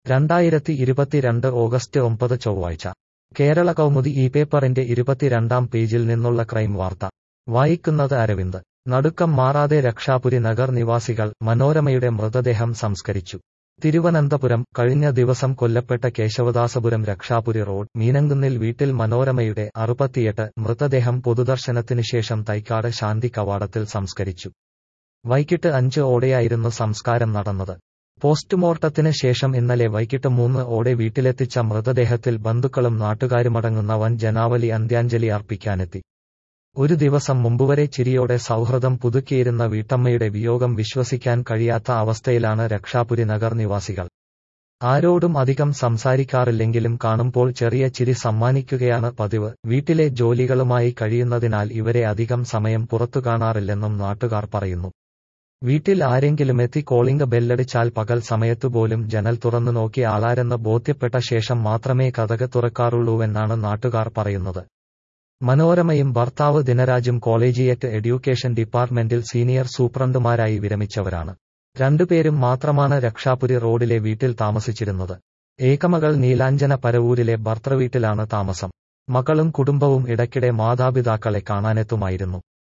രണ്ടായിരത്തി ഇരുപത്തിരണ്ട് ഓഗസ്റ്റ് ഒമ്പത് ചൊവ്വാഴ്ച കേരള കൗമുദി ഈ പേപ്പറിന്റെ ഇരുപത്തിരണ്ടാം പേജിൽ നിന്നുള്ള ക്രൈം വാർത്ത വായിക്കുന്നത് അരവിന്ദ് നടുക്കം മാറാതെ രക്ഷാപുരി നഗർ നിവാസികൾ മനോരമയുടെ മൃതദേഹം സംസ്കരിച്ചു തിരുവനന്തപുരം കഴിഞ്ഞ ദിവസം കൊല്ലപ്പെട്ട കേശവദാസപുരം രക്ഷാപുരി റോഡ് മീനങ്കുന്നിൽ വീട്ടിൽ മനോരമയുടെ അറുപത്തിയെട്ട് മൃതദേഹം പൊതുദർശനത്തിനു ശേഷം തൈക്കാട് ശാന്തി കവാടത്തിൽ സംസ്കരിച്ചു വൈകിട്ട് അഞ്ച് ഓടെയായിരുന്നു സംസ്കാരം നടന്നത് പോസ്റ്റ്മോർട്ടത്തിന് ശേഷം ഇന്നലെ വൈകിട്ട് മൂന്ന് ഓടെ വീട്ടിലെത്തിച്ച മൃതദേഹത്തിൽ ബന്ധുക്കളും നാട്ടുകാരുമടങ്ങുന്ന വൻ ജനാവലി അന്ത്യാഞ്ജലി അർപ്പിക്കാനെത്തി ഒരു ദിവസം മുമ്പുവരെ ചിരിയോടെ സൗഹൃദം പുതുക്കിയിരുന്ന വീട്ടമ്മയുടെ വിയോഗം വിശ്വസിക്കാൻ കഴിയാത്ത അവസ്ഥയിലാണ് രക്ഷാപുരി നഗർ നിവാസികൾ ആരോടും അധികം സംസാരിക്കാറില്ലെങ്കിലും കാണുമ്പോൾ ചെറിയ ചിരി സമ്മാനിക്കുകയാണ് പതിവ് വീട്ടിലെ ജോലികളുമായി കഴിയുന്നതിനാൽ ഇവരെ അധികം സമയം പുറത്തു കാണാറില്ലെന്നും നാട്ടുകാർ പറയുന്നു വീട്ടിൽ ആരെങ്കിലും എത്തി കോളിംഗ് ബെല്ലടിച്ചാൽ പകൽ സമയത്തുപോലും ജനൽ തുറന്നു നോക്കി ആളാരെന്ന് ബോധ്യപ്പെട്ട ശേഷം മാത്രമേ കഥക് തുറക്കാറുള്ളൂവെന്നാണ് നാട്ടുകാർ പറയുന്നത് മനോരമയും ഭർത്താവ് ദിനരാജും കോളേജിയറ്റ് എഡ്യൂക്കേഷൻ ഡിപ്പാർട്ട്മെന്റിൽ സീനിയർ സൂപ്രണ്ടുമാരായി വിരമിച്ചവരാണ് രണ്ടുപേരും മാത്രമാണ് രക്ഷാപുരി റോഡിലെ വീട്ടിൽ താമസിച്ചിരുന്നത് ഏകമകൾ നീലാഞ്ജന പരവൂരിലെ ഭർത്തൃവീട്ടിലാണ് താമസം മകളും കുടുംബവും ഇടയ്ക്കിടെ മാതാപിതാക്കളെ കാണാനെത്തുമായിരുന്നു